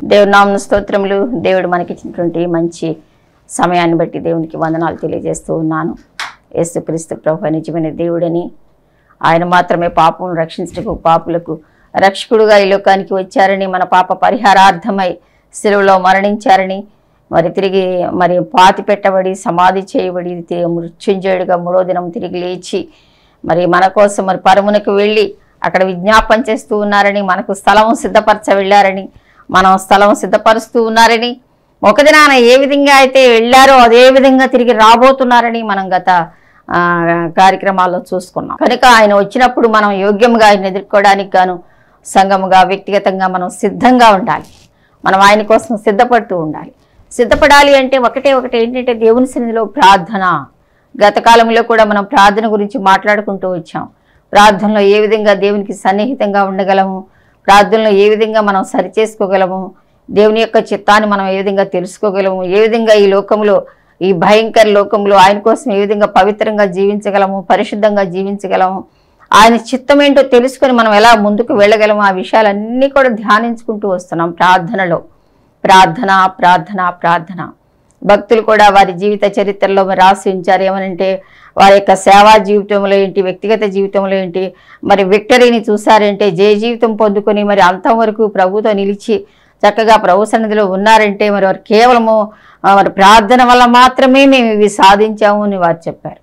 దేవుడి నామ స్తోత్రములు దేవుడు మనకిచ్చినటువంటి మంచి సమయాన్ని బట్టి దేవునికి వందనాలు తెలియజేస్తూ ఉన్నాను యేసుక్రీస్తు ప్రభు నిజమైన దేవుడని ఆయన మాత్రమే పాపం రక్షించటకు పాపులకు రక్షకుడుగా ఈ లోకానికి వచ్చారని మన పాప పరిహారార్థమై సెలవులో మరణించారని మరి తిరిగి మరి పాతి పెట్టబడి సమాధి చేయబడి తిరిగి మృత్యుంజయుడిగా మూడో దినం తిరిగి లేచి మరి మన కోసం మరి పరమునకు వెళ్ళి అక్కడ విజ్ఞాపన చేస్తూ ఉన్నారని మనకు స్థలం సిద్ధపరచ వెళ్ళారని మనం స్థలం సిద్ధపరుస్తూ ఉన్నారని ఒక దినాన ఏ విధంగా అయితే వెళ్ళారో అదే విధంగా తిరిగి రాబోతున్నారని మనం గత ఆ, కార్యక్రమాల్లో చూసుకున్నాం కనుక ఆయన వచ్చినప్పుడు మనం యోగ్యంగా ఆయన ఎదుర్కోవడానికి గాను సంఘముగా వ్యక్తిగతంగా మనం సిద్ధంగా ఉండాలి మనం ఆయన కోసం సిద్ధపడుతూ ఉండాలి సిద్ధపడాలి అంటే ఒకటే ఒకటి ఏంటంటే దేవుని సన్నిధిలో ప్రార్థన గత కాలంలో కూడా మనం ప్రార్థన గురించి మాట్లాడుకుంటూ వచ్చాం ప్రార్థనలో ఏ విధంగా దేవునికి సన్నిహితంగా ఉండగలము ప్రార్థనలో ఏ విధంగా మనం సరిచేసుకోగలము దేవుని యొక్క చిత్తాన్ని మనం ఏ విధంగా తెలుసుకోగలము ఏ విధంగా ఈ లోకంలో ఈ భయంకర లోకంలో ఆయన కోసం ఏ విధంగా పవిత్రంగా జీవించగలము పరిశుద్ధంగా జీవించగలము ఆయన చిత్తం ఏంటో తెలుసుకొని మనం ఎలా ముందుకు వెళ్ళగలము ఆ విషయాలన్నీ కూడా ధ్యానించుకుంటూ వస్తున్నాం ప్రార్థనలో ప్రార్థన ప్రార్థన ప్రార్థన భక్తులు కూడా వారి జీవిత చరిత్రలో మరి రాసి ఉంచారు ఏమనంటే వారి యొక్క సేవా జీవితంలో ఏంటి వ్యక్తిగత జీవితంలో ఏంటి మరి విక్టరీని చూసారంటే జయ జీవితం పొందుకొని మరి అంతం వరకు ప్రభుతో నిలిచి చక్కగా ప్రభు సన్నిధిలో ఉన్నారంటే మరి వారు కేవలము ఆ, మరి ప్రార్థన వల్ల మాత్రమే మేము ఇవి సాధించాము అని వారు చెప్పారు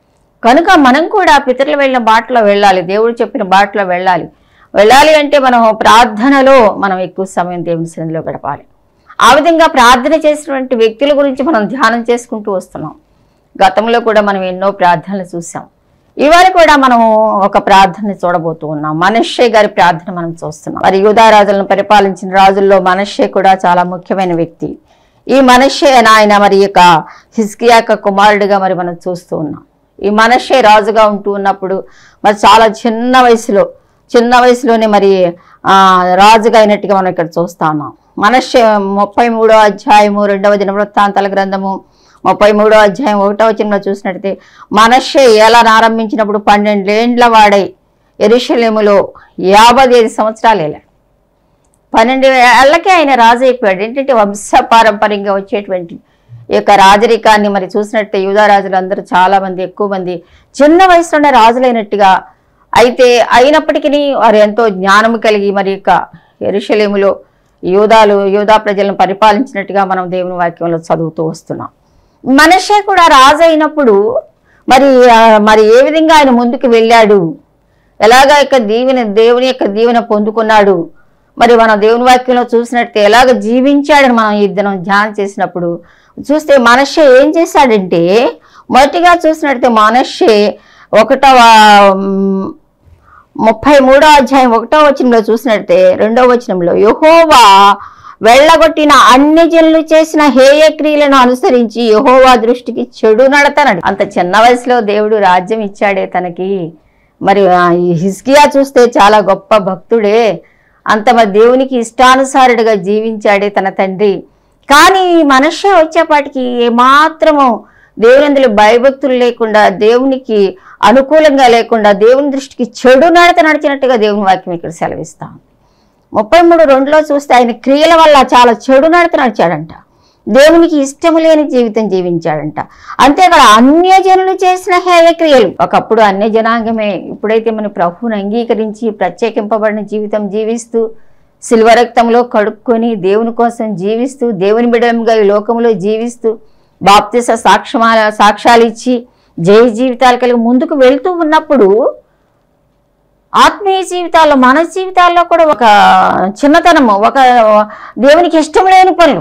కనుక మనం కూడా పితరులు వెళ్ళిన బాటలో వెళ్ళాలి దేవుడు చెప్పిన బాటలో వెళ్ళాలి వెళ్ళాలి అంటే మనం ప్రార్థనలో మనం ఎక్కువ సమయం దేవుని సన్నిధిలో గడపాలి ఆ విధంగా ప్రార్థన చేసినటువంటి వ్యక్తుల గురించి మనం ధ్యానం చేసుకుంటూ వస్తున్నాం గతంలో కూడా మనం ఎన్నో ప్రార్థనలు చూసాం ఇవాళ కూడా మనం ఒక ప్రార్థన చూడబోతూ ఉన్నాం మనషే గారి ప్రార్థన మనం చూస్తున్నాం మరి యూదారాజులను పరిపాలించిన రాజుల్లో మనషే కూడా చాలా ముఖ్యమైన వ్యక్తి ఈ మనషే ఆయన మరి యొక్క హిస్కియాక కుమారుడిగా మరి మనం చూస్తూ ఉన్నాం ఈ మనషే రాజుగా ఉంటూ ఉన్నప్పుడు మరి చాలా చిన్న వయసులో చిన్న వయసులోనే మరి ఆ, రాజుగా అయినట్టుగా మనం ఇక్కడ చూస్తా ఉన్నాం మనషే ముప్పై మూడో అధ్యాయము రెండవ దినవృత్తాంతాల గ్రంథము ముప్పై మూడో అధ్యాయం ఒకటో వచనంలో చూసినట్టయితే మనషే ఏలాను ఆరంభించినప్పుడు పన్నెండేండ్ల వాడై ఎరుషలేములో యాభై ఐదు సంవత్సరాలు వెళ్ళాడు పన్నెండు ఏళ్ళకే ఆయన రాజు అయిపోయాడు ఏంటంటే వంశపారంపర్యంగా వచ్చేటువంటి ఈ యొక్క రాజరికాన్ని మరి చూసినట్టే యూదా రాజులు అందరూ చాలా మంది ఎక్కువ మంది చిన్న వయసులోనే రాజులైనట్టుగా అయితే అయినప్పటికీ వారు ఎంతో జ్ఞానం కలిగి మరి యొక్క ఎరుషలేములో యూదాలు యూదా ప్రజలను పరిపాలించినట్టుగా మనం దేవుని వాక్యంలో చదువుతూ వస్తున్నాం మనషే కూడా రాజు అయినప్పుడు మరి ఆ, మరి ఏ విధంగా ఆయన ముందుకు వెళ్ళాడు ఎలాగ యొక్క దీవెన దేవుని యొక్క దీవెన పొందుకున్నాడు మరి మన దేవుని వాక్యంలో చూసినట్టే ఎలాగ జీవించాడని మనం ఈ దినం ధ్యానం చేసినప్పుడు చూస్తే మనషే ఏం చేశాడంటే మొదటిగా చూసినట్టే మనషే ఒకటవ మ్, ముప్పై మూడో అధ్యాయం ఒకటో వచనంలో చూసినట్టే రెండో వచనంలో యహోవా వెళ్ళగొట్టిన అన్ని జనులు చేసిన హేయ క్రియలను అనుసరించి యహోవా దృష్టికి చెడు నడతనడు అంత చిన్న వయసులో దేవుడు రాజ్యం ఇచ్చాడే తనకి మరి ఆ ఈ హిస్కియా చూస్తే చాలా గొప్ప భక్తుడే అంత మరి దేవునికి ఇష్టానుసారుడిగా జీవించాడే తన తండ్రి కానీ ఈ మనుష్య వచ్చేపాటికి ఏమాత్రము దేవునందులో భయభక్తులు లేకుండా దేవునికి అనుకూలంగా లేకుండా దేవుని దృష్టికి చెడు నడత నడిచినట్టుగా దేవుని వాక్యం ఇక్కడ సెలవిస్తాం ముప్పై మూడు రెండులో చూస్తే ఆయన క్రియల వల్ల చాలా చెడు నడత నడిచాడంట దేవునికి ఇష్టము లేని జీవితం జీవించాడంట అంతేకాదు అన్యజనులు చేసిన హేయ క్రియలు ఒకప్పుడు అన్య జనాంగమే ఇప్పుడైతే మన ప్రభువుని అంగీకరించి ప్రత్యేకింపబడిన జీవితం జీవిస్తూ శిల్వ రక్తంలో కడుక్కొని దేవుని కోసం జీవిస్తూ దేవుని బిడ్డలుగా ఈ లోకంలో జీవిస్తూ బాప్తిస సాక్ష్యమాల సాక్ష్యాలు ఇచ్చి జయ జీవితాలు కలిగి ముందుకు వెళ్తూ ఉన్నప్పుడు ఆత్మీయ జీవితాల్లో మన జీవితాల్లో కూడా ఒక చిన్నతనము ఒక దేవునికి ఇష్టం లేని పనులు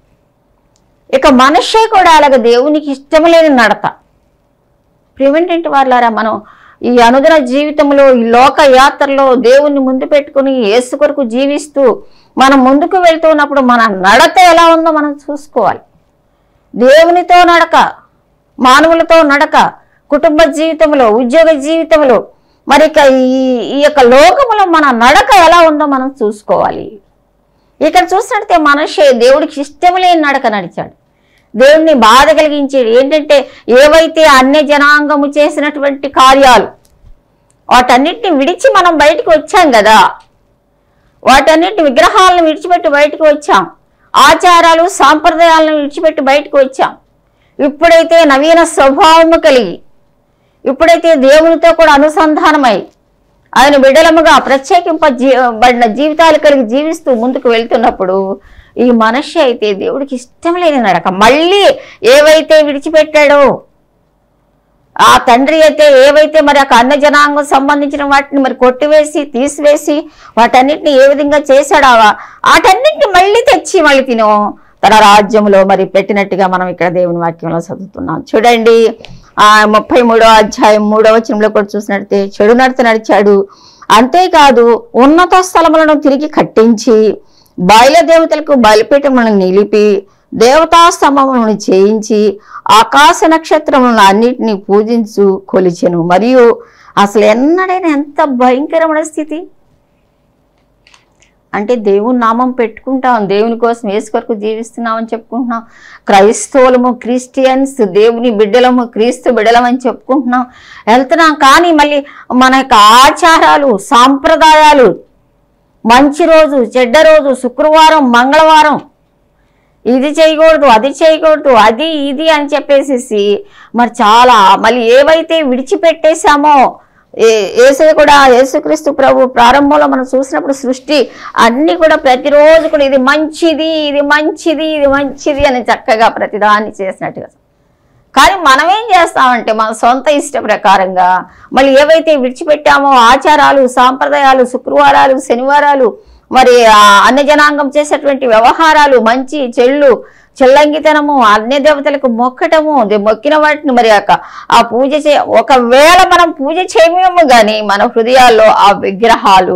ఇక మనుష్య కూడా అలాగ దేవునికి ఇష్టం లేని నడత ప్రివెంటెంట్ వాళ్ళారా మనం ఈ అనుదిన జీవితంలో ఈ లోక యాత్రలో దేవుణ్ణి ముందు పెట్టుకుని యేసు కొరకు జీవిస్తూ మనం ముందుకు వెళ్తూ ఉన్నప్పుడు మన నడత ఎలా ఉందో మనం చూసుకోవాలి దేవునితో నడక మానవులతో నడక కుటుంబ జీవితంలో ఉద్యోగ జీవితంలో మరి ఇక ఈ ఈ యొక్క లోకములో మన నడక ఎలా ఉందో మనం చూసుకోవాలి ఇక్కడ చూసినట్టే మనిషి దేవుడికి ఇష్టం లేని నడక నడిచాడు దేవుణ్ణి బాధ కలిగించేది ఏంటంటే ఏవైతే అన్య జనాంగము చేసినటువంటి కార్యాలు వాటన్నిటిని విడిచి మనం బయటికి వచ్చాం కదా వాటన్నిటి విగ్రహాలను విడిచిపెట్టి బయటకు వచ్చాం ఆచారాలు సాంప్రదాయాలను విడిచిపెట్టి బయటకు వచ్చాం ఇప్పుడైతే నవీన స్వభావము కలిగి ఇప్పుడైతే దేవునితో కూడా అనుసంధానమై ఆయన బిడలముగా ప్రత్యేకింప జీ- బడిన జీవితాలు కలిగి జీవిస్తూ ముందుకు వెళ్తున్నప్పుడు ఈ మనిషి అయితే దేవుడికి ఇష్టం లేని నడక మళ్ళీ ఏవైతే విడిచిపెట్టాడో ఆ తండ్రి అయితే ఏవైతే మరి ఆ అన్న జనాంగం సంబంధించిన వాటిని మరి కొట్టివేసి తీసివేసి వాటన్నిటిని ఏ విధంగా చేశాడో ఆ- వాటన్నిటిని మళ్ళీ తెచ్చి మళ్ళీ తిను తన రాజ్యంలో మరి పెట్టినట్టుగా మనం ఇక్కడ దేవుని వాక్యంలో చదువుతున్నాం చూడండి ఆ ముప్పై మూడో అధ్యాయం మూడో వచనంలో కూడా చూసినట్టే చెడు నడత నడిచాడు అంతేకాదు ఉన్నత స్థలములను తిరిగి కట్టించి బయల దేవతలకు బలిపీఠములను నిలిపి దేవతా స్తంభములను చేయించి ఆకాశ నక్షత్రములను అన్నిటినీ పూజించు కొలిచెను మరియు అసలు ఎన్నడైనా ఎంత భయంకరమైన స్థితి అంటే దేవుని నామం పెట్టుకుంటాం దేవుని కోసం ఏసు కొరకు జీవిస్తున్నాం అని చెప్పుకుంటున్నాం క్రైస్తవులము క్రిస్టియన్స్ దేవుని బిడ్డలము క్రీస్తు బిడ్డలం అని చెప్పుకుంటున్నాం వెళ్తున్నాం కానీ మళ్ళీ మన యొక్క ఆచారాలు సాంప్రదాయాలు మంచి రోజు చెడ్డ రోజు శుక్రవారం మంగళవారం ఇది చేయకూడదు అది చేయకూడదు అది ఇది అని చెప్పేసి మరి చాలా మళ్ళీ ఏవైతే విడిచిపెట్టేశామో ఏ- యేసు కూడా యేసుక్రీస్తు ప్రభు ప్రారంభంలో మనం చూసినప్పుడు సృష్టి అన్ని కూడా ప్రతిరోజు కూడా ఇది మంచిది ఇది మంచిది ఇది మంచిది అని చక్కగా ప్రతిదాన్ని చేసినట్టుగా కానీ మనం ఏం చేస్తామంటే మన సొంత ఇష్ట ప్రకారంగా మళ్ళీ ఏవైతే విడిచిపెట్టామో ఆచారాలు సాంప్రదాయాలు శుక్రవారాలు శనివారాలు మరి ఆ అన్ని జనాంగం చేసేటువంటి వ్యవహారాలు మంచి చెళ్ళు చెల్లంగితనము అన్య దేవతలకు మొక్కటము దే- మొక్కిన వాటిని మరి యొక్క ఆ పూజ చే ఒకవేళ మనం పూజ చేయమేమో కానీ మన హృదయాల్లో ఆ విగ్రహాలు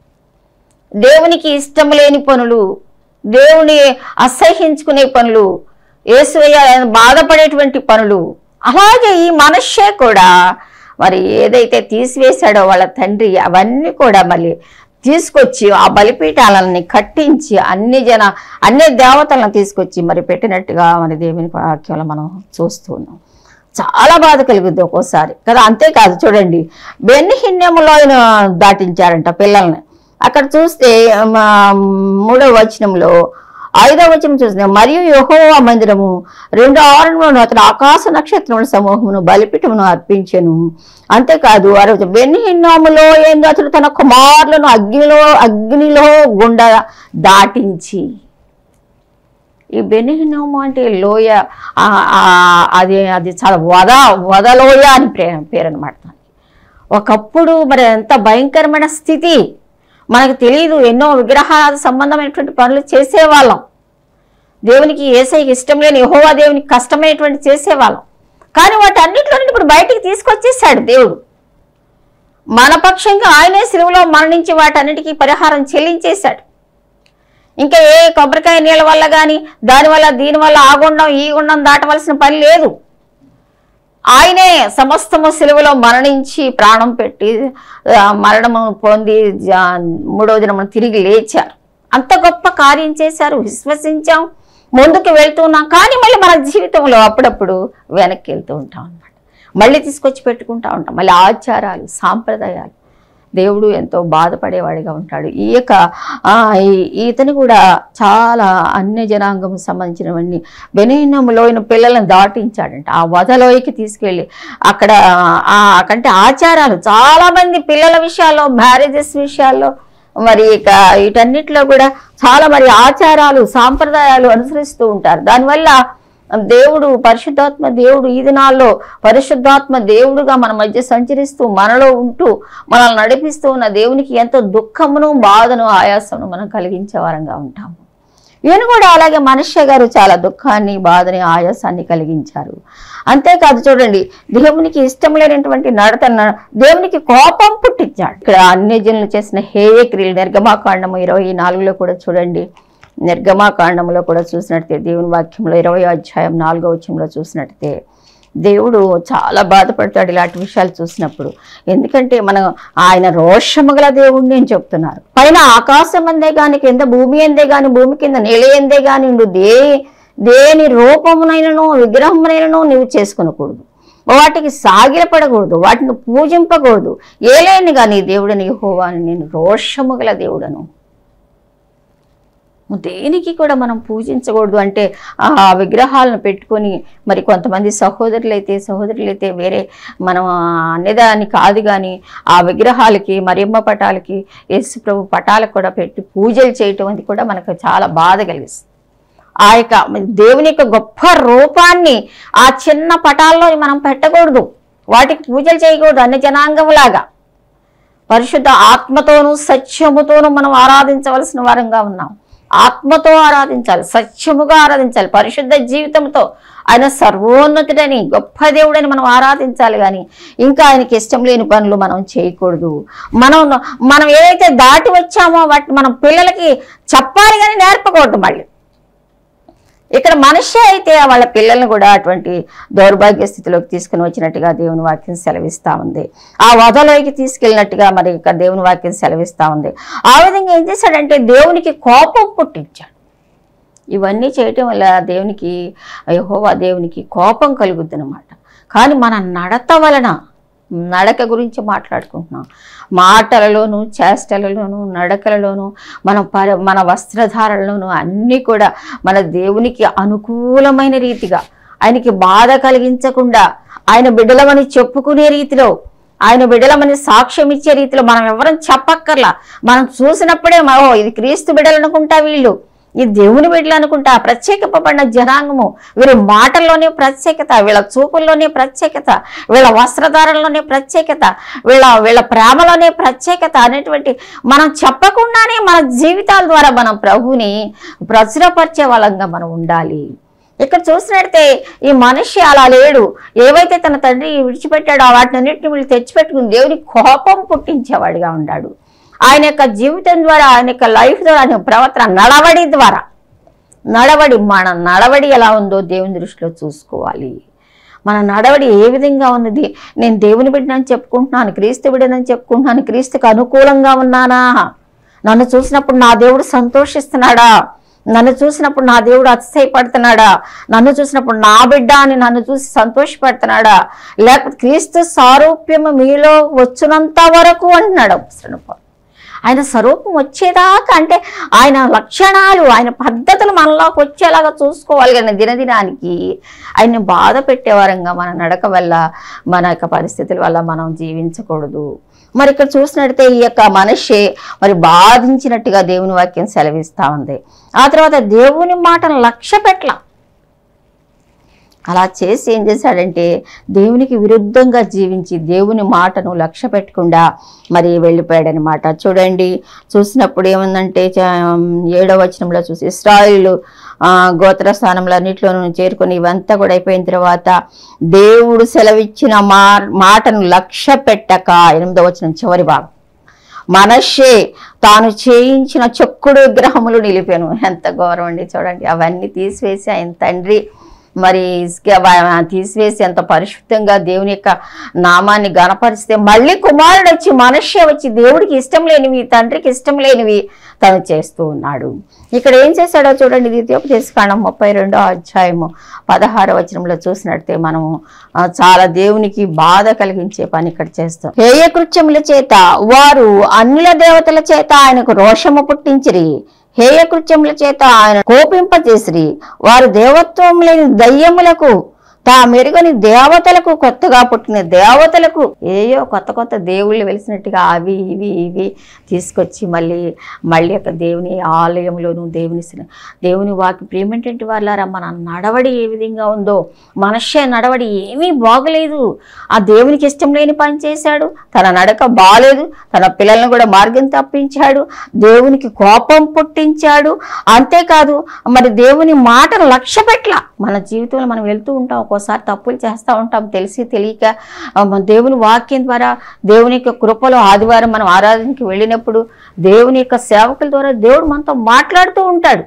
దేవునికి ఇష్టం లేని పనులు దేవుని అసహ్యించుకునే పనులు ఏసయ్య బాధపడేటువంటి పనులు అలాగే ఈ మనుష్యే కూడా మరి ఏదైతే తీసివేశాడో వాళ్ళ తండ్రి అవన్నీ కూడా మళ్ళీ తీసుకొచ్చి ఆ బలిపీఠాలని కట్టించి అన్ని జన అన్ని దేవతలను తీసుకొచ్చి మరి పెట్టినట్టుగా మరి దేవుని వాక్యంలో మనం చూస్తూ ఉన్నాం చాలా బాధ కలుగుద్ది ఒక్కోసారి కదా అంతేకాదు చూడండి బెన్హిన్యములో ఆయన దాటించారంట పిల్లల్ని అక్కడ చూస్తే మా మూడవ వచనంలో ఐదవ వచనం చూస్తే మరియు యెహోవా మందిరము రెండు ఆవరణములను అతను ఆకాశ నక్షత్రముల సమూహమును బలిపీఠమును అర్పించెను అంతేకాదు ఆ రోజు బెన్హిన్నోములో ఏందో అతడు తన కుమారులను అగ్నిలో అగ్నిలో గుండా దాటించి ఈ బెనిహినోము అంటే లోయ ఆ- ఆ- అది అది చాలా వద వదలోయ అని పేరు పేరు అనమాట ఒకప్పుడు మరి ఎంత భయంకరమైన స్థితి మనకు తెలియదు ఎన్నో విగ్రహాల సంబంధమైనటువంటి పనులు చేసేవాళ్ళం దేవునికి ఏసైకి ఇష్టం లేని యెహోవా దేవునికి కష్టమైనటువంటి చేసేవాళ్ళం కానీ వాటి అన్నింటిలో నుండి ఇప్పుడు బయటికి తీసుకొచ్చేసాడు దేవుడు మన పక్షంగా ఆయనే సిలువలో మరణించి వాటన్నిటికీ పరిహారం చెల్లించేశాడు ఇంకా ఏ కొబ్బరికాయ నీళ్ళ వల్ల కానీ దానివల్ల దీనివల్ల ఆ గుండం ఈ గుండం దాటవలసిన పని లేదు ఆయనే సమస్తము సిలువలో మరణించి ప్రాణం పెట్టి ఆ, మరణము పొంది జా- మూడో దినమున తిరిగి లేచారు అంత గొప్ప కార్యం చేశారు విశ్వసించాం ముందుకు వెళ్తున్నాం కానీ మళ్ళీ మన జీవితంలో అప్పుడప్పుడు వెనక్కి వెళ్తూ ఉంటాం అన్నమాట మళ్ళీ తీసుకొచ్చి పెట్టుకుంటా ఉంటాం మళ్ళీ ఆచారాలు సాంప్రదాయాలు దేవుడు ఎంతో బాధపడేవాడిగా ఉంటాడు ఈ యొక్క ఆ, ఈ- ఈతను కూడా చాలా అన్య జనాంగం సంబంధించినవన్నీ బెనీనములోని పిల్లలను దాటించాడంట ఆ వదలోయకి తీసుకెళ్ళి అక్కడ ఆ కంటే ఆచారాలు చాలా మంది పిల్లల విషయాల్లో మ్యారేజెస్ విషయాల్లో మరి ఇక వీటన్నిటిలో కూడా చాలా మరి ఆచారాలు సాంప్రదాయాలు అనుసరిస్తూ ఉంటారు దానివల్ల దేవుడు పరిశుద్ధాత్మ దేవుడు ఈ దినాల్లో పరిశుద్ధాత్మ దేవుడుగా మన మధ్య సంచరిస్తూ మనలో ఉంటూ మనల్ని నడిపిస్తూ ఉన్న దేవునికి ఎంతో దుఃఖమును బాధను ఆయాసమును మనం కలిగించే వారంగా ఉంటాము ఈయన కూడా అలాగే మనుష్య గారు చాలా దుఃఖాన్ని బాధని ఆయాసాన్ని కలిగించారు అంతేకాదు చూడండి దేవునికి ఇష్టం లేనటువంటి నడత న- దేవునికి కోపం పుట్టించాడు ఇక్కడ అన్ని జనులు చేసిన హేయ క్రియలు నిర్గమాకాండము ఇరవై నాలుగులో కూడా చూడండి నిర్గమాకాండంలో కూడా చూసినట్టే దేవుని వాక్యంలో ఇరవై అధ్యాయం నాలుగో వచ్చంలో చూసినట్టే దేవుడు చాలా బాధపడతాడు ఇలాంటి విషయాలు చూసినప్పుడు ఎందుకంటే మనం ఆయన రోషము గల దేవుడిని అని చెప్తున్నారు పైన ఆకాశం అందే గాని కింద భూమి అందే గాని భూమి కింద నీళ్ళ ఎందే గాని నువ్వు దే దేని రూపమునైనను విగ్రహమునైనను నువ్వు చేసుకునకూడదు వాటికి సాగిలపడకూడదు వాటిని పూజింపకూడదు ఏలేని కానీ దేవుడని హోవాని నేను రోషము గల దేవుడను దేనికి కూడా మనం పూజించకూడదు అంటే ఆ విగ్రహాలను పెట్టుకొని మరి కొంతమంది సహోదరులైతే సహోదరులైతే వేరే మనం అనేదాన్ని కాదు కానీ ఆ విగ్రహాలకి మరియమ్మ పటాలకి యేసు ప్రభు పటాలకు కూడా పెట్టి పూజలు చేయటం అది కూడా మనకు చాలా బాధ కలిగిస్తుంది ఆ యొక్క దేవుని యొక్క గొప్ప రూపాన్ని ఆ చిన్న పటాల్లో మనం పెట్టకూడదు వాటికి పూజలు చేయకూడదు అన్ని జనాంగంలాగా పరిశుద్ధ ఆత్మతోనూ సత్యముతోనూ మనం ఆరాధించవలసిన వారంగా ఉన్నాం ఆత్మతో ఆరాధించాలి సత్యముగా ఆరాధించాలి పరిశుద్ధ జీవితంతో ఆయన సర్వోన్నతుడని గొప్ప దేవుడని మనం ఆరాధించాలి కానీ ఇంకా ఆయనకి ఇష్టం లేని పనులు మనం చేయకూడదు మనం మనం ఏదైతే దాటి వచ్చామో వాటిని మనం పిల్లలకి చెప్పాలి కానీ నేర్పకూడదు మళ్ళీ ఇక్కడ మనిషి అయితే వాళ్ళ పిల్లల్ని కూడా అటువంటి దౌర్భాగ్య స్థితిలోకి తీసుకుని వచ్చినట్టుగా దేవుని వాక్యం సెలవిస్తా ఉంది ఆ వధలోకి తీసుకెళ్ళినట్టుగా మరి ఇక్కడ దేవుని వాక్యం సెలవిస్తా ఉంది ఆ విధంగా ఏం చేశాడంటే దేవునికి కోపం పుట్టించాడు ఇవన్నీ చేయటం వల్ల దేవునికి యెహోవా దేవునికి కోపం కలుగుద్ది అనమాట కానీ మన నడత వలన నడక గురించి మాట్లాడుకుంటున్నాం మాటలలోను చేష్టలలోను నడకలలోను మన పర మన వస్త్రధారణలోను అన్నీ కూడా మన దేవునికి అనుకూలమైన రీతిగా ఆయనకి బాధ కలిగించకుండా ఆయన బిడ్డలమని చెప్పుకునే రీతిలో ఆయన బిడ్డలమని సాక్ష్యం ఇచ్చే రీతిలో మనం ఎవరం చెప్పక్కర్లా మనం చూసినప్పుడే "ఓ, ఇది క్రీస్తు బిడ్డలు అనుకుంటా వీళ్ళు ఈ దేవుని బిడ్డలు అనుకుంటా ప్రత్యేకింపబడిన జనాంగము వీరి మాటల్లోనే ప్రత్యేకత వీళ్ళ చూపుల్లోనే ప్రత్యేకత వీళ్ళ వస్త్రధారణలోనే ప్రత్యేకత వీళ్ళ వీళ్ళ ప్రేమలోనే ప్రత్యేకత అనేటువంటి మనం చెప్పకుండానే మన జీవితాల ద్వారా మనం ప్రభుని ప్రచురపరిచే వాళ్ళంగా మనం ఉండాలి ఇక్కడ చూసినట్టే ఈ మనిషి అలా లేడు ఏవైతే తన తండ్రి విడిచిపెట్టాడో వాటినన్నింటిని వీళ్ళు తెచ్చిపెట్టుకుని దేవుని కోపం పుట్టించేవాడిగా ఉన్నాడు ఆయన యొక్క జీవితం ద్వారా ఆయన యొక్క లైఫ్ ద్వారా ఆయన ప్రవర్తన నడవడి ద్వారా నడవడి మన నడవడి ఎలా ఉందో దేవుని దృష్టిలో చూసుకోవాలి మన నడవడి ఏ విధంగా ఉన్నది నేను దేవుని బిడ్డనని చెప్పుకుంటున్నాను క్రీస్తు బిడ్డనని చెప్పుకుంటున్నాను క్రీస్తుకు అనుకూలంగా ఉన్నానా నన్ను చూసినప్పుడు నా దేవుడు సంతోషిస్తున్నాడా నన్ను చూసినప్పుడు నా దేవుడు అతిశయపడుతున్నాడా నన్ను చూసినప్పుడు నా బిడ్డ అని నన్ను చూసి సంతోషపడుతున్నాడా లేకపోతే క్రీస్తు సారూప్యము మీలో వచ్చినంత వరకు అంటున్నాడు అపొస్తలుడు పౌలు. ఆయన స్వరూపం వచ్చేదాకా అంటే ఆయన లక్షణాలు ఆయన పద్ధతులు మనలోకి వచ్చేలాగా చూసుకోవాలి కానీ దినదినానికి ఆయన్ని బాధ పెట్టేవారంగా మన నడక వల్ల మన యొక్క పరిస్థితుల వల్ల మనం జీవించకూడదు మరి ఇక్కడ చూసినట్టయితే ఈ యొక్క మనిషి మరి బాధించినట్టుగా దేవుని వాక్యం సెలవిస్తా ఉంది ఆ తర్వాత దేవుని మాటను లక్ష్య పెట్టల అలా చేసి ఏం చేశాడంటే దేవునికి విరుద్ధంగా జీవించి దేవుని మాటను లక్ష్య పెట్టకుండా మరి వెళ్ళిపోయాడనమాట చూడండి చూసినప్పుడు ఏముందంటే చ- ఏడవ వచనంలో చూసి ఇస్రాయిలు గోత్ర స్థానంలో అన్నింటిలోనూ చేరుకొని ఇవంతా కూడా అయిపోయిన తర్వాత దేవుడు సెలవిచ్చిన మా మాటను లక్ష్య పెట్టక ఎనిమిదవ వచనం చివరి భాగం మనషే తాను చేయించిన చెక్కుడు విగ్రహములు నిలిపాను ఎంత గౌరవం అండి చూడండి అవన్నీ తీసివేసి ఆయన తండ్రి మరి ఇసుక వ- తీసివేసి ఎంత పరిశుద్ధంగా దేవుని యొక్క నామాన్ని గణపరిస్తే మళ్ళీ కుమారుడు వచ్చి మనుష్య వచ్చి దేవుడికి ఇష్టం లేనివి తండ్రికి ఇష్టం లేనివి తను చేస్తూ ఉన్నాడు ఇక్కడ ఏం చేశాడో చూడండి ద్వితీయోపదేశకాండం ముప్పై రెండో అధ్యాయము పదహారో వచనంలో చూసినట్టే మనము ఆ, చాలా దేవునికి బాధ కలిగించే పని ఇక్కడ చేస్తాం హేయ కృత్యముల చేత వారు అన్యుల దేవతల చేత ఆయనకు రోషము పుట్టించిరి హేయ కృత్యముల చేత ఆయన కోపింపజేసిరి వారు దేవత్వం లేని దయ్యములకు తా మెరుగని దేవతలకు కొత్తగా పుట్టిన దేవతలకు ఏయో కొత్త కొత్త దేవుళ్ళు వెలిసినట్టుగా అవి ఇవి ఇవి తీసుకొచ్చి మళ్ళీ మళ్ళీ యొక్క దేవుని ఆలయంలోను దేవుని సిన- దేవుని వాకి ప్రేమేంటి వాళ్ళారా మన నడవడి ఏ విధంగా ఉందో మనుష్య నడవడి ఏమీ బాగలేదు ఆ దేవునికి ఇష్టం లేని పని చేశాడు తన నడక బాలేదు తన పిల్లలను కూడా మార్గం తప్పించాడు దేవునికి కోపం పుట్టించాడు అంతేకాదు మరి దేవుని మాటను లక్ష్య పెట్ల మన జీవితంలో మనం వెళ్తూ ఉంటాం ఒక్కోసారి తప్పులు చేస్తూ ఉంటాం తెలిసి తెలియక ఆ, మన దేవుని వాక్యం ద్వారా దేవుని యొక్క కృపలో ఆదివారం మనం ఆరాధనకి వెళ్ళినప్పుడు దేవుని యొక్క సేవకుల ద్వారా దేవుడు మనతో మాట్లాడుతూ ఉంటాడు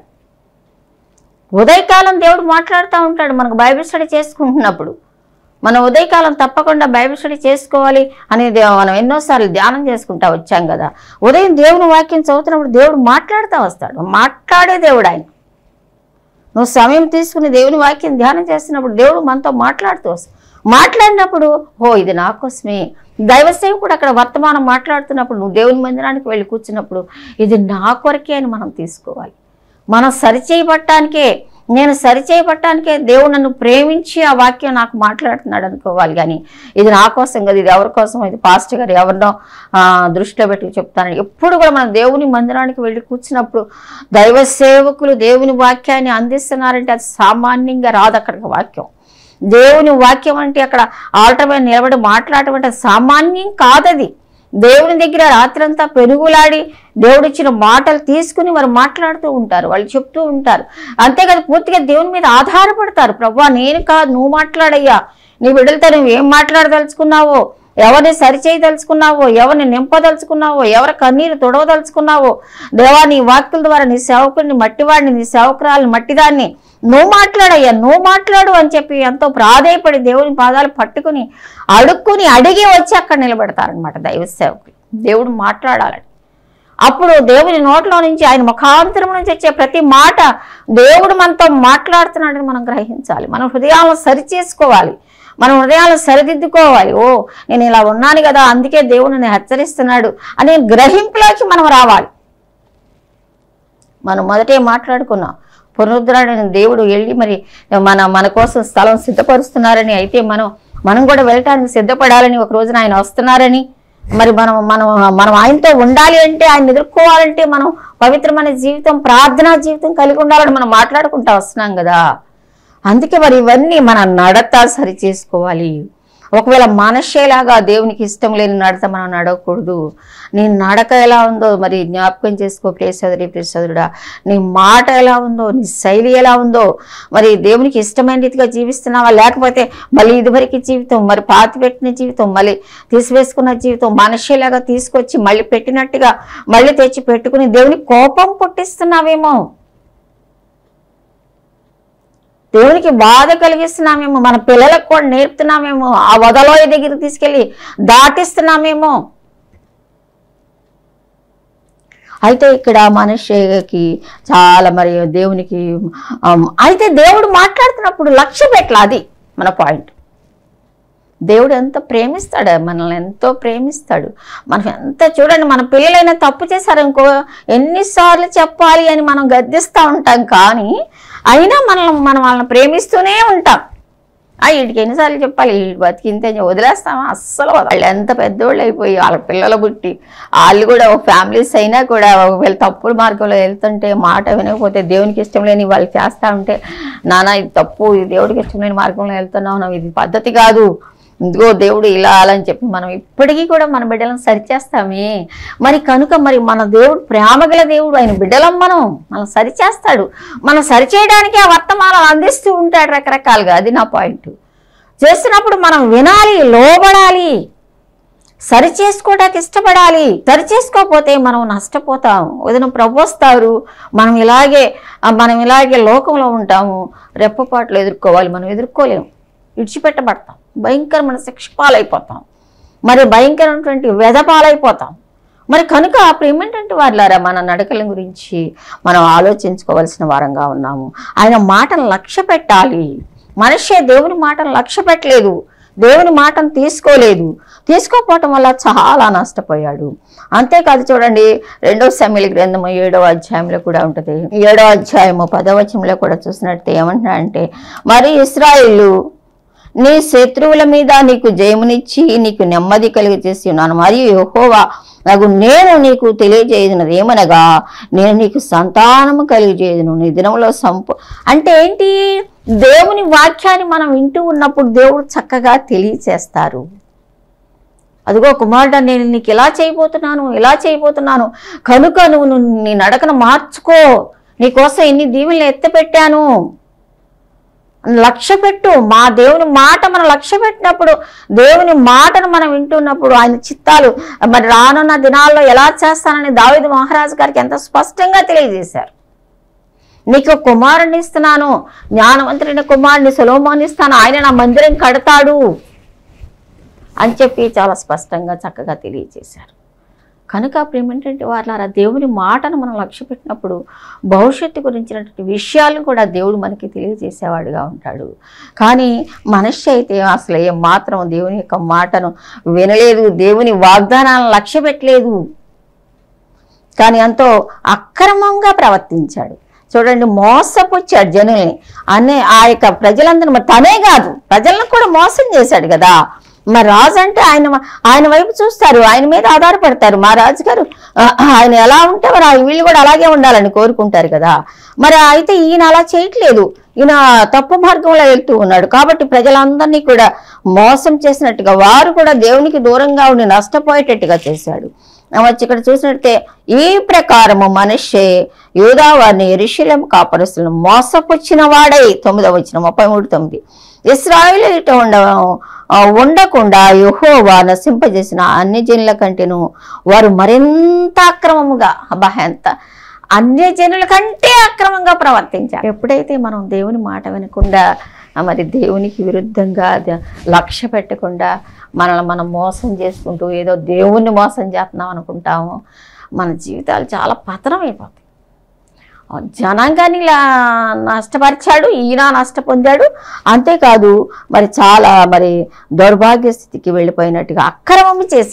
ఉదయకాలం దేవుడు మాట్లాడుతూ ఉంటాడు మనకు బైబిల్ స్టడీ చేసుకుంటున్నప్పుడు మనం ఉదయకాలం తప్పకుండా బైబిల్ స్టడీ చేసుకోవాలి అనేది మనం ఎన్నోసార్లు ధ్యానం చేసుకుంటా వచ్చాం కదా ఉదయం దేవుని వాక్యం చదువుతున్నప్పుడు దేవుడు మాట్లాడుతూ వస్తాడు మాట్లాడే దేవుడు ఆయన నువ్వు సమయం తీసుకుని దేవుని వాక్యం ధ్యానం చేస్తున్నప్పుడు దేవుడు మనతో మాట్లాడుతూ వస్తాడు మాట్లాడినప్పుడు ఓ ఇది నా కోసమే దైవ సేవకుడు అక్కడ వర్తమానం మాట్లాడుతున్నప్పుడు నువ్వు దేవుని మందిరానికి వెళ్ళి కూర్చున్నప్పుడు ఇది నా కొరకే అని మనం తీసుకోవాలి మనం సరిచేయబట్టానికే నేను సరిచేయబట్టానికే దేవుడు నన్ను ప్రేమించి ఆ వాక్యం నాకు మాట్లాడుతున్నాడు అనుకోవాలి కానీ ఇది నా కోసం కదా ఇది ఎవరి కోసం ఇది పాస్టర్ గారు ఎవరినో ఆ, దృష్టిలో పెట్టి చెప్తాను ఎప్పుడు కూడా మనం దేవుని మందిరానికి వెళ్ళి కూర్చున్నప్పుడు దైవ సేవకులు దేవుని వాక్యాన్ని అందిస్తున్నారంటే అది సామాన్యంగా రాదు అక్కడికి వాక్యం దేవుని వాక్యం అంటే అక్కడ ఆల్టర్ మీద నిలబడి మాట్లాడటం అంటే సామాన్యం కాదది దేవుని దగ్గర రాత్రంతా పెరుగులాడి దేవుడిచ్చిన మాటలు తీసుకుని వారు మాట్లాడుతూ ఉంటారు వాళ్ళు చెప్తూ ఉంటారు అంతేకాదు పూర్తిగా దేవుని మీద ఆధారపడతారు ప్రభా నేను కాదు నువ్వు మాట్లాడయ్యా నీ బిడ్డలతో నువ్వు ఏం మాట్లాడదలుచుకున్నావో ఎవరిని సరిచేయదలుచుకున్నావో ఎవరిని నింపదలుచుకున్నావో ఎవరి కన్నీరు తొడవదలుచుకున్నావో దేవా నీ వాక్యుల ద్వారా నీ సేవకుడిని మట్టివాడిని నీ సేవకురాలని మట్టిదాన్ని నువ్వు మాట్లాడయ్యా నువ్వు మాట్లాడు అని చెప్పి ఎంతో ప్రాధేయపడి దేవుని పాదాలు పట్టుకుని అడుక్కుని అడిగి వచ్చి అక్కడ నిలబెడతారనమాట దైవ సేవకులు దేవుడు మాట్లాడాలని అప్పుడు దేవుని నోట్లో నుంచి ఆయన ముఖాంతరం నుంచి వచ్చే ప్రతి మాట దేవుడు మనతో మాట్లాడుతున్నాడని మనం గ్రహించాలి మన హృదయాలను సరిచేసుకోవాలి మన హృదయాలను సరిదిద్దుకోవాలి ఓ నేను ఇలా ఉన్నాను కదా అందుకే దేవుడు నన్ను హెచ్చరిస్తున్నాడు అనే గ్రహింపులోకి మనం రావాలి మనం మొదటే మాట్లాడుకున్నాం పునరుద్ధరణ దేవుడు వెళ్ళి మరి మన మన కోసం స్థలం సిద్ధపరుస్తున్నారని అయితే మనం మనం కూడా వెళ్ళటానికి సిద్ధపడాలని ఒక రోజున ఆయన వస్తున్నారని మరి మనం మనం మనం ఆయనతో ఉండాలి అంటే ఆయన ఎదుర్కోవాలంటే మనం పవిత్రమైన జీవితం ప్రార్థనా జీవితం కలిగి ఉండాలని మనం మాట్లాడుకుంటా వస్తున్నాం కదా అందుకే మరి ఇవన్నీ మన నడత సరి చేసుకోవాలి ఒకవేళ మనషేలాగా దేవునికి ఇష్టం లేని నడత మనం నడవకూడదు నీ నడక ఎలా ఉందో మరి జ్ఞాపకం చేసుకో ప్రియసోదరి ప్రియసోదరుడా నీ మాట ఎలా ఉందో నీ శైలి ఎలా ఉందో మరి దేవునికి ఇష్టమైన రీతిగా జీవిస్తున్నావా లేకపోతే మళ్ళీ ఇదివరకు జీవితం మరి పాతి పెట్టిన జీవితం మళ్ళీ తీసివేసుకున్న జీవితం మనషేలాగా తీసుకొచ్చి మళ్ళీ పెట్టినట్టుగా మళ్ళీ తెచ్చి పెట్టుకుని దేవుని కోపం పుట్టిస్తున్నావేమో దేవునికి బాధ కలిగిస్తున్నామేమో మన పిల్లలకు కూడా నేర్పుతున్నామేమో ఆ వదలోయ దగ్గరికి తీసుకెళ్ళి దాటిస్తున్నామేమో అయితే ఇక్కడ మనిషికి చాలా మరి దేవునికి ఆమ్, అయితే దేవుడు మాట్లాడుతున్నప్పుడు లక్ష్య పెట్టాలి అది మన పాయింట్ దేవుడు ఎంత ప్రేమిస్తాడు మనల్ని ఎంతో ప్రేమిస్తాడు మనం ఎంత చూడండి మన పిల్లలైనా తప్పు చేశారనుకో ఎన్నిసార్లు చెప్పాలి అని మనం గద్దిస్తూ ఉంటాం కానీ అయినా మనం మనం వాళ్ళని ప్రేమిస్తూనే ఉంటాం ఆ వీటికి ఎన్నిసార్లు చెప్పాలి వీడి బతికింతే అని వదిలేస్తామా అస్సలు వదలం. వాళ్ళు ఎంత పెద్దోళ్ళు అయిపోయి వాళ్ళ పిల్లలు పుట్టి వాళ్ళు కూడా ఒక ఫ్యామిలీస్ అయినా కూడా వీళ్ళు తప్పుడు మార్గంలో వెళ్తుంటే మాట వినకపోతే దేవునికి ఇష్టం లేని వాళ్ళు చేస్తా ఉంటే నాన్న ఇది తప్పు ఇది దేవుడికి ఇష్టం లేని మార్గంలో వెళ్తున్నావు నువ్వు ఇది పద్ధతి కాదు ఇదిగో దేవుడు ఇలా అలా అని చెప్పి మనం ఇప్పటికీ కూడా మన బిడ్డలను సరిచేస్తామే మరి కనుక మరి మన దేవుడు ప్రేమగల దేవుడు ఆయన బిడ్డలం మనం మనం సరిచేస్తాడు మనం సరిచేయడానికి ఆ వర్తమానం అందిస్తూ ఉంటాడు రకరకాలుగా అది నా పాయింట్ చేస్తున్నప్పుడు మనం వినాలి లోబడాలి సరి చేసుకోవడానికి ఇష్టపడాలి సరి చేసుకోకపోతే మనం నష్టపోతాం వదిన ప్రభు వస్తారు మనం ఇలాగే ఆ, మనం ఇలాగే లోకంలో ఉంటాము రెప్పపాట్లు ఎదుర్కోవాలి మనం ఎదుర్కోలేము విడిచిపెట్టబడతాం భయంకరమైన శిక్ష పాలైపోతాం మరి భయంకరమైనటువంటి వ్యధ పాలైపోతాం మరి కనుక అప్పుడు ఏమిటంటే వాళ్ళారా మన నడకల గురించి మనం ఆలోచించుకోవాల్సిన వారంగా ఉన్నాము ఆయన మాటను లక్ష్య పెట్టాలి మనిషే దేవుని మాటను లక్ష్య పెట్టలేదు దేవుని మాటను తీసుకోలేదు తీసుకోకపోవటం వల్ల చాలా నష్టపోయాడు అంతేకాదు చూడండి రెండో సమీల గ్రంథము ఏడవ అధ్యాయంలో కూడా ఉంటుంది ఏడవ అధ్యాయము పదవచనంలో కూడా చూసినట్టు ఏమంటున్నాడంటే మరి ఇస్రాయిలు నీ శత్రువుల మీద నీకు జయమునిచ్చి నీకు నెమ్మది కలిగి చేసి ఉన్నాను మరియు యెహోవా నాకు నేను నీకు తెలియజేయదున్నది ఏమనగా నేను నీకు సంతానము కలిగజేయదును నీ దినంలో సంపు అంటే ఏంటి దేవుని వాక్యాన్ని మనం వింటూ ఉన్నప్పుడు దేవుడు చక్కగా తెలియచేస్తారు అదిగో కుమారుడ నేను నీకు ఇలా చేయబోతున్నాను ఇలా చేయబోతున్నాను కనుక నువ్వు నువ్వు నీ నడకను మార్చుకో నీకోసం ఎన్ని దీవుల్ని ఎత్తపెట్టాను లక్ష్య పెట్టు మా దేవుని మాట మనం లక్ష్య పెట్టినప్పుడు దేవుని మాటను మనం వింటున్నప్పుడు ఆయన చిత్తాలు మరి రానున్న దినాల్లో ఎలా చేస్తానని దావిద మహారాజు గారికి ఎంత స్పష్టంగా తెలియజేశారు నీకు కుమారుని ఇస్తున్నాను జ్ఞానవంతుడైన కుమారుని సులోమాన్ని ఇస్తాను ఆయన నా మందిరం కడతాడు అని చెప్పి చాలా స్పష్టంగా చక్కగా తెలియజేశారు కనుక అప్పుడు ఏమిటంటే వాళ్ళ దేవుని మాటను మనం లక్ష్య పెట్టినప్పుడు భవిష్యత్తు గురించినటువంటి విషయాలను కూడా దేవుడు మనకి తెలియజేసేవాడుగా ఉంటాడు కానీ మనిషి అయితే అసలు ఏం మాత్రం దేవుని యొక్క మాటను వినలేదు దేవుని వాగ్దానాలను లక్ష్య పెట్టలేదు కానీ ఎంతో అక్రమంగా ప్రవర్తించాడు చూడండి మోసపుచ్చాడు జనుల్ని అనే ఆ యొక్క ప్రజలందరూ మరి తనే కాదు ప్రజలను కూడా మోసం చేశాడు కదా మరి రాజు అంటే ఆయన ఆయన వైపు చూస్తారు ఆయన మీద ఆధారపడతారు మా రాజుగారు ఆ, ఆయన ఎలా ఉంటే మరి ఆ వీళ్ళు కూడా అలాగే ఉండాలని కోరుకుంటారు కదా మరి అయితే ఈయన అలా చేయట్లేదు ఈయన తప్పు మార్గంలో వెళ్తూ ఉన్నాడు కాబట్టి ప్రజలందరినీ కూడా మోసం చేసినట్టుగా వారు కూడా దేవునికి దూరంగా ఉండి నష్టపోయేటట్టుగా చేశాడు వచ్చి ఇక్కడ చూసినట్టే ఈ ప్రకారము మనిషి యూదా వారిని ఎరుశలేం కాపరస్తులను మోసపుచ్చిన వాడై తొమ్మిదవ వచ్చిన ముప్పై మూడు తొమ్మిది ఇస్రాయిల్ ఇట ఉండ ఆ, ఉండకుండా యెహోవా నశింపజేసిన అన్ని జనుల కంటేను వారు మరింత అక్రమముగా అబ్బా ఎంత అన్య జనుల కంటే అక్రమంగా ప్రవర్తించారు ఎప్పుడైతే మనం దేవుని మాట వినకుండా ఆ, మరి దేవునికి విరుద్ధంగా ద- లక్ష్య పెట్టకుండా మనల్ని మనం మోసం చేసుకుంటూ ఏదో దేవుణ్ణి మోసం చేస్తున్నాం అనుకుంటాము మన జీవితాలు చాలా పతనం అయిపోతాయి ఆ, జనాంగాన్ని ఇలా నష్టపరిచాడు ఈయన నష్టపొందాడు అంతేకాదు మరి చాలా మరి దౌర్భాగ్య స్థితికి వెళ్ళిపోయినట్టుగా అక్రమం చేసి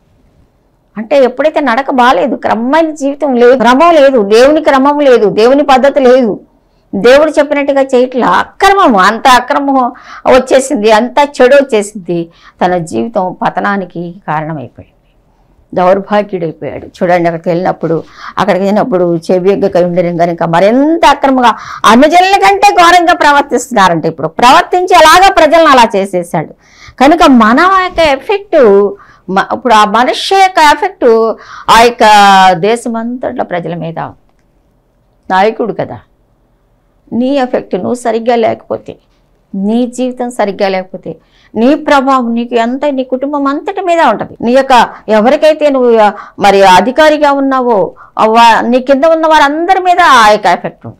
అంటే ఎప్పుడైతే నడక బాలేదు క్రమమైన జీవితం లేదు క్రమం లేదు దేవుని క్రమం లేదు దేవుని పద్ధతి లేదు దేవుడు చెప్పినట్టుగా చేయట్లా అక్రమము అంత అక్రమం వచ్చేసింది అంత చెడు వచ్చేసింది తన జీవితం పతనానికి కారణమైపోయింది దౌర్భాగ్యుడైపోయాడు చూడండి అక్కడికి వెళ్ళినప్పుడు అక్కడికి వెళ్ళినప్పుడు చెవియగ్గ ఉండడం కనుక మరింత అక్రమంగా అన్నజనుల కంటే ఘోరంగా ప్రవర్తిస్తున్నారంటే ఇప్పుడు ప్రవర్తించి అలాగా ప్రజలను అలా చేసేసాడు కనుక మన యొక్క ఎఫెక్ట్ ఇప్పుడు ఆ మనిషి యొక్క ఎఫెక్ట్ ఆ యొక్క దేశమంతట్ల ప్రజల మీద ఉంది. నాయకుడు కదా నీ ఎఫెక్ట్ నువ్వు సరిగ్గా లేకపోతే నీ జీవితం సరిగ్గా లేకపోతే నీ ప్రభావం నీకు ఎంత నీ కుటుంబం అంతటి మీద ఉంటుంది నీ యొక్క ఎవరికైతే నువ్వు ఆ, మరి అధికారిగా ఉన్నావో ఆ వా- నీ కింద ఉన్న వారందరి మీద ఆ యొక్క ఎఫెక్ట్ ఉంటుంది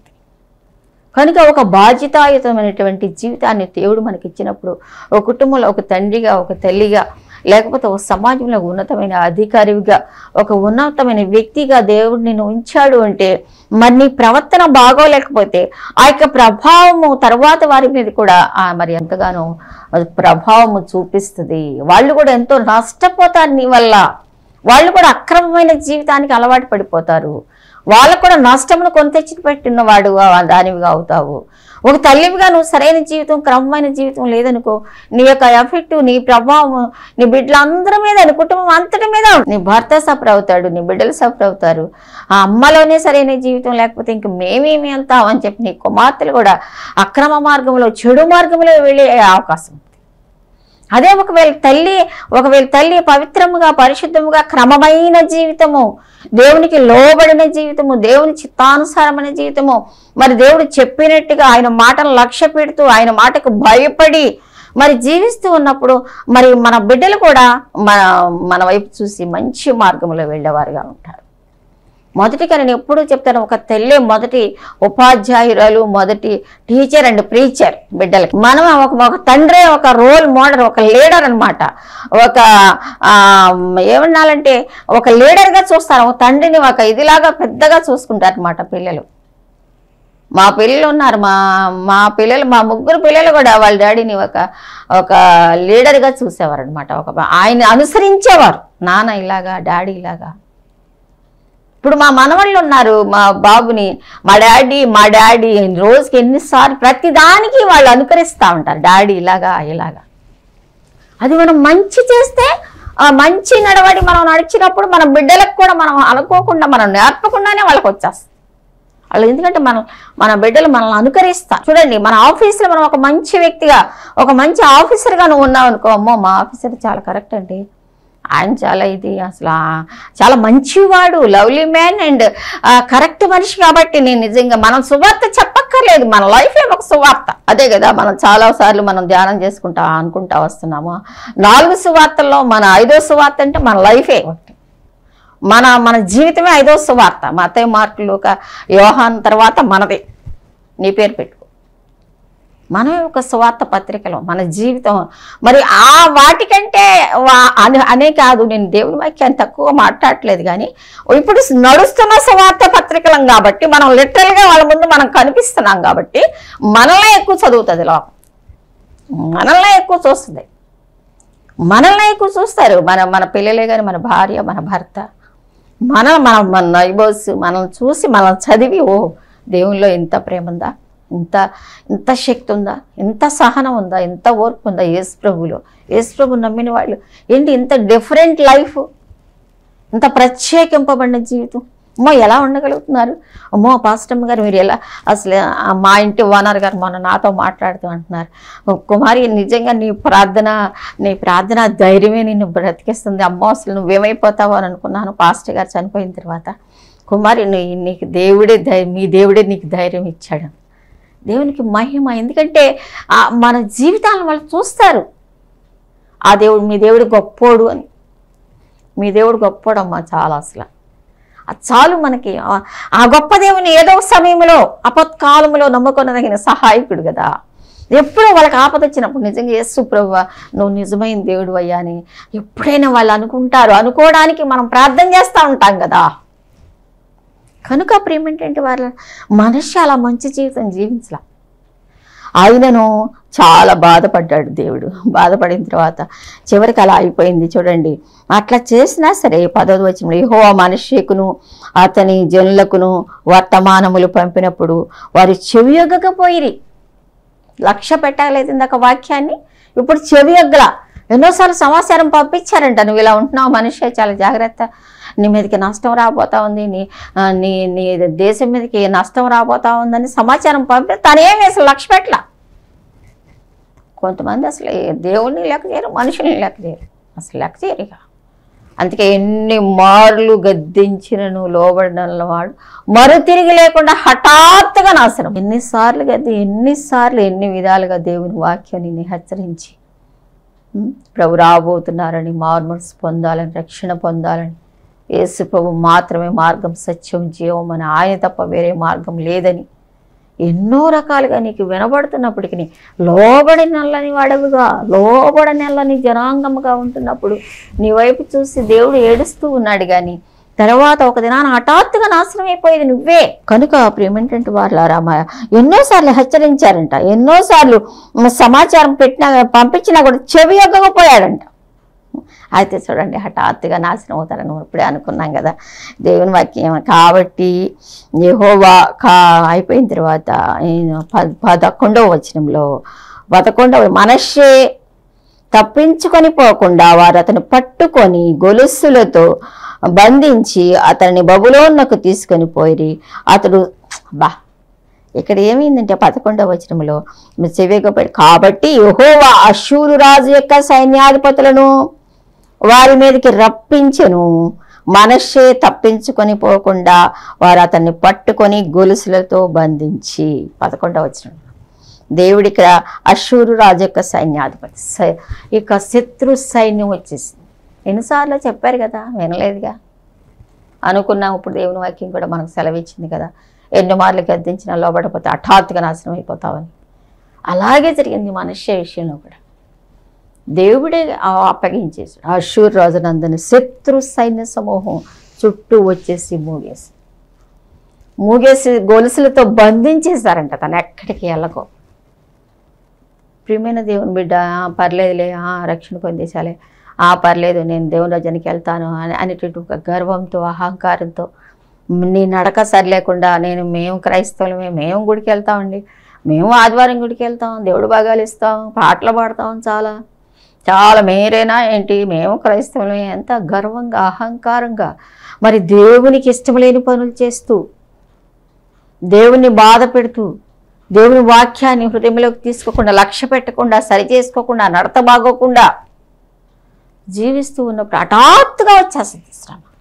కనుక ఒక బాధ్యతాయుతమైనటువంటి జీవితాన్ని దేవుడు మనకి ఇచ్చినప్పుడు ఒక కుటుంబంలో ఒక తండ్రిగా ఒక తల్లిగా లేకపోతే ఒక సమాజంలో ఒక ఉన్నతమైన అధికారిగా ఒక ఉన్నతమైన వ్యక్తిగా దేవుడు నిన్ను ఉంచాడు అంటే మరి నీ ప్రవర్తన బాగోలేకపోతే ఆ యొక్క ప్రభావము తర్వాత వారి మీద కూడా ఆ మరి ఎంతగానో అది ప్రభావము చూపిస్తుంది వాళ్ళు కూడా ఎంతో నష్టపోతారు నీ వల్ల వాళ్ళు కూడా అక్రమమైన జీవితానికి అలవాటు పడిపోతారు వాళ్ళకు కూడా నష్టమును కొని తెచ్చి పెట్టిన వాడు దానివిగా అవుతావు ఒక తల్లివిగా నువ్వు సరైన జీవితం క్రమమైన జీవితం లేదనుకో నీ యొక్క ఎఫెక్ట్ నీ ప్రభావం నీ బిడ్డలందరి మీద నీ కుటుంబం అంతటి మీద ఉంటుంది. నీ భర్త సఫర్ అవుతాడు నీ బిడ్డలు సఫర్ అవుతారు ఆ అమ్మలోనే సరైన జీవితం లేకపోతే ఇంక మేమేమి వెళ్తాం అని చెప్పి నీ కుమార్తెలు కూడా అక్రమ మార్గంలో చెడు మార్గంలో వెళ్ళే అవకాశం ఉంది. అదే ఒకవేళ తల్లి ఒకవేళ తల్లి పవిత్రముగా పరిశుద్ధముగా క్రమమైన జీవితము దేవునికి లోబడిన జీవితము దేవుని చిత్తానుసారమైన జీవితము మరి దేవుడు చెప్పినట్టుగా ఆయన మాటను లక్ష్య పెడుతూ ఆయన మాటకు భయపడి మరి జీవిస్తూ ఉన్నప్పుడు మరి మన బిడ్డలు కూడా మన మన వైపు చూసి మంచి మార్గంలో వెళ్ళేవారుగా ఉంటారు మొదటిగా నేను ఎప్పుడూ చెప్తాను ఒక తల్లి మొదటి ఉపాధ్యాయురాలు మొదటి టీచర్ అండ్ ప్రీచర్ బిడ్డలకి మనం ఒక ఒక తండ్రి ఒక రోల్ మోడల్ ఒక లీడర్ అన్నమాట ఒక ఆ, ఏమన్నాలంటే ఒక లీడర్గా చూస్తారు ఒక తండ్రిని ఒక ఇదిలాగా పెద్దగా చూసుకుంటారు అనమాట పిల్లలు మా పిల్లలు ఉన్నారు మా మా పిల్లలు మా ముగ్గురు పిల్లలు కూడా వాళ్ళ డాడీని ఒక ఒక లీడర్గా చూసేవారు అనమాట ఒక ఆయన అనుసరించేవారు నాన్న ఇలాగా డాడీ ఇలాగా ఇప్పుడు మా మనవాళ్ళు ఉన్నారు మా బాబుని మా డాడీ మా డాడీ రోజుకి ఎన్నిసార్లు ప్రతి దానికి వాళ్ళు అనుకరిస్తూ ఉంటారు డాడీ ఇలాగా ఇలాగా అది మనం మంచి చేస్తే ఆ మంచి నడవడి మనం నడిచినప్పుడు మన బిడ్డలకు కూడా మనం అనుకోకుండా మనం నేర్పకుండానే వాళ్ళకి వచ్చేస్తాం వాళ్ళు ఎందుకంటే మనం మన బిడ్డలు మనల్ని అనుకరిస్తారు చూడండి మన ఆఫీస్లో మనం ఒక మంచి వ్యక్తిగా ఒక మంచి ఆఫీసర్గా నువ్వు ఉన్నావు అనుకో అమ్మో మా ఆఫీసర్ చాలా కరెక్ట్ అండి ఆయన చాలా ఇది అసలు ఆ- చాలా మంచివాడు లవ్లీ మ్యాన్ అండ్ కరెక్ట్ మనిషి కాబట్టి నేను నిజంగా మనం సువార్త చెప్పక్కర్లేదు మన లైఫే ఒక సువార్త అదే కదా మనం చాలా సార్లు మనం ధ్యానం చేసుకుంటా అనుకుంటా వస్తున్నాము నాలుగు సువార్తల్లో మన ఐదో సువార్త అంటే మన లైఫే ఒకటి మన మన జీవితమే ఐదో సువార్త మతయ మార్కులు ఒక యోహాన్ తర్వాత మనదే నీ పేరు పెట్టుకో మనమే ఒక సువార్త పత్రికలో మన జీవితం మరి ఆ వాటికంటే వా- అనే అనే కాదు నేను దేవుని వాక్యాన్ని తక్కువ మాట్లాడట్లేదు కానీ ఇప్పుడు నడుస్తున్న సువార్త పత్రికలం కాబట్టి మనం లిటరల్గా వాళ్ళ ముందు మనం కనిపిస్తున్నాం కాబట్టి మనల్నే ఎక్కువ చదువుతుంది లోకం మనల్నే ఎక్కువ చూస్తుంది మనల్ని ఎక్కువ చూస్తారు మన మన పిల్లలే కానీ మన భార్య మన భర్త మన మన మన నైబర్స్ మనల్ని చూసి మనం చదివి ఓ దేవునిలో ఇంత ప్రేమ ఉందా ఇంత ఇంత శక్తి ఉందా ఇంత సహనం ఉందా ఇంత ఓర్పు ఉందా యేసు ప్రభులో యేసు ప్రభు నమ్మిన వాళ్ళు ఏంటి ఇంత డిఫరెంట్ లైఫ్ ఇంత ప్రత్యేకింపబడిన జీవితం అమ్మో ఎలా ఉండగలుగుతున్నారు అమ్మో పాస్టమ్ గారు మీరు ఎలా అసలు ఆ మా ఇంటి ఓనర్ గారు మొన్న నాతో మాట్లాడుతూ అంటున్నారు "ఓ కుమారి నిజంగా నీ ప్రార్థన నీ ప్రార్థన ధైర్యమే నిన్ను బ్రతికిస్తుంది అమ్మో అసలు నువ్వేమైపోతావు అని అనుకున్నాను పాస్టర్ గారు చనిపోయిన తర్వాత కుమారి నీ నీకు దేవుడే ధై మీ దేవుడే నీకు ధైర్యం ఇచ్చాడు దేవునికి మహిమ ఎందుకంటే ఆ మన జీవితాలను వాళ్ళు చూస్తారు ఆ దేవుడు మీ దేవుడు గొప్పోడు అని మీ దేవుడు గొప్పోడమ్మా చాలా అసలు అది చాలు మనకి ఆ- ఆ గొప్ప దేవుని ఏదో ఒక సమయంలో అపత్కాలంలో నమ్ముకొనదగిన సహాయకుడు కదా ఎప్పుడో వాళ్ళకి ఆపద వచ్చినప్పుడు నిజంగా యేసు ప్రభు నువ్వు నిజమైన దేవుడు అయ్యా అని ఎప్పుడైనా వాళ్ళు అనుకుంటారు అనుకోవడానికి మనం ప్రార్థన చేస్తూ ఉంటాం కదా కనుక ప్రేమ ఏంటంటే వాళ్ళ మనిషి అలా మంచి జీవితం జీవించలా ఆయనను చాలా బాధపడ్డాడు దేవుడు బాధపడిన తర్వాత చివరికి అలా అయిపోయింది చూడండి అట్లా చేసినా సరే పదవి వచ్చిన యహో మనుష్యకును అతని జనులకును వర్తమానములు పంపినప్పుడు వారు చెవియొగ్గకపోయిరి లక్ష్య పెట్టలేదు ఇందాక వాక్యాన్ని ఇప్పుడు చెవియగ్గల ఎన్నోసార్లు సమాచారం పంపించారంట నువ్వు ఇలా ఉంటున్నావు మనిషి చాలా జాగ్రత్త నీ మీదకి నష్టం రాబోతా ఉంది నీ ఆ, నీ నీ దేశం మీదకి నష్టం రాబోతా ఉందని సమాచారం పంపి తనేమి అసలు లక్ష్య పెట్టలా కొంతమంది అసలు దేవుణ్ణి లెక్క చేయరు మనుషుల్ని లెక్క చేయరు అసలు లెక్క చేయరు ఇక అందుకే ఎన్ని మార్లు గద్దించినను లోబడిన వాడు మరు తిరిగి లేకుండా హఠాత్తుగా నాశనం ఎన్నిసార్లు గద్ది ఎన్నిసార్లు ఎన్ని విధాలుగా దేవుని వాక్యాన్ని నిన్ను హెచ్చరించి ఉం? ప్రభు రాబోతున్నారని మార్మల్స్ పొందాలని రక్షణ పొందాలని యేసు ప్రభు మాత్రమే మార్గం సత్యం జీవం అని ఆయన తప్ప వేరే మార్గం లేదని ఎన్నో రకాలుగా నీకు వినబడుతున్నప్పటికీ లోబడి నల్లని వాడవుగా లోబడ నెల్లని జనాంగముగా ఉంటున్నప్పుడు నీ వైపు చూసి దేవుడు ఏడుస్తూ ఉన్నాడు కానీ తర్వాత ఒక దినాన హఠాత్తుగా నాశనం అయిపోయేది నువ్వే కనుక ప్రేమేంటంటే వాళ్ళారా మా ఎన్నోసార్లు హెచ్చరించారంట ఎన్నోసార్లు సమాచారం పెట్టినా పంపించినా కూడా చెవి ఎగ్గకపోయాడంట అయితే చూడండి హఠాత్తుగా నాశనం అవుతారని మనం ఇప్పుడే అనుకున్నాం కదా దేవుని వాక్యం కాబట్టి యెహోవా కా అయిపోయిన తర్వాత ఈయన ప- పదకొండవ వచనంలో పదకొండవ మనషే తప్పించుకొని పోకుండా వారు అతను పట్టుకొని గొలుసులతో బంధించి అతన్ని బబులోన్నకు తీసుకొని పోయి అతడు బా ఇక్కడ ఏమైందంటే పదకొండవ వచనంలో చెవిగపడి కాబట్టి యెహోవా అశూరు రాజు యొక్క సైన్యాధిపతులను వారి మీదకి రప్పించెను మనషే తప్పించుకొని పోకుండా వారు అతన్ని పట్టుకొని గొలుసులతో బంధించి పదకొండవ వచనం దేవుడి ఇక్కడ అశూరు రాజు యొక్క సైన్యాధిపతి సై- ఇక శత్రు సైన్యం వచ్చేసింది ఎన్నిసార్లు చెప్పారు కదా వినలేదుగా అనుకున్నాం ఇప్పుడు దేవుని వాక్యం కూడా మనకు సెలవిచ్చింది కదా ఎన్ని మార్లు గద్దించినా లోబడపోతే హఠాత్తుగా నాశనం అయిపోతావని అలాగే జరిగింది మనుష్య విషయంలో కూడా దేవుడే ఆ అప్పగించేసాడు ఆ అశూర్ రాజునందని శత్రు సైన్య సమూహం చుట్టూ వచ్చేసి మూగేసి మూగేసి గొలుసులతో బంధించేశారంట తను ఎక్కడికి వెళ్ళకో ప్రియమైన దేవుని బిడ్డ "ఆ, పర్లేదులే ఆ, రక్షణ పొందేశాలే ఆ పర్లేదు నేను దేవుని రాజ్యానికి వెళ్తాను అని అనేటువంటి ఒక గర్వంతో అహంకారంతో నీ నడక సరిలేకుండా నేను మేము క్రైస్తవులమే మేము గుడికి వెళ్తామండి మేము ఆదివారం గుడికి వెళ్తాం దేవుడు భాగాలు ఇస్తాం పాటలు పాడతాం చాలా చాలా మేరేనా ఏంటి మేము క్రైస్తవులమే ఎంత గర్వంగా అహంకారంగా మరి దేవునికి ఇష్టం లేని పనులు చేస్తూ దేవుని బాధ పెడుతూ దేవుని వాక్యాన్ని హృదయంలోకి తీసుకోకుండా లక్ష్య పెట్టకుండా సరి చేసుకోకుండా నడత బాగోకుండా జీవిస్తూ ఉన్నప్పుడు హఠాత్తుగా వచ్చేస్తుంది శ్రమ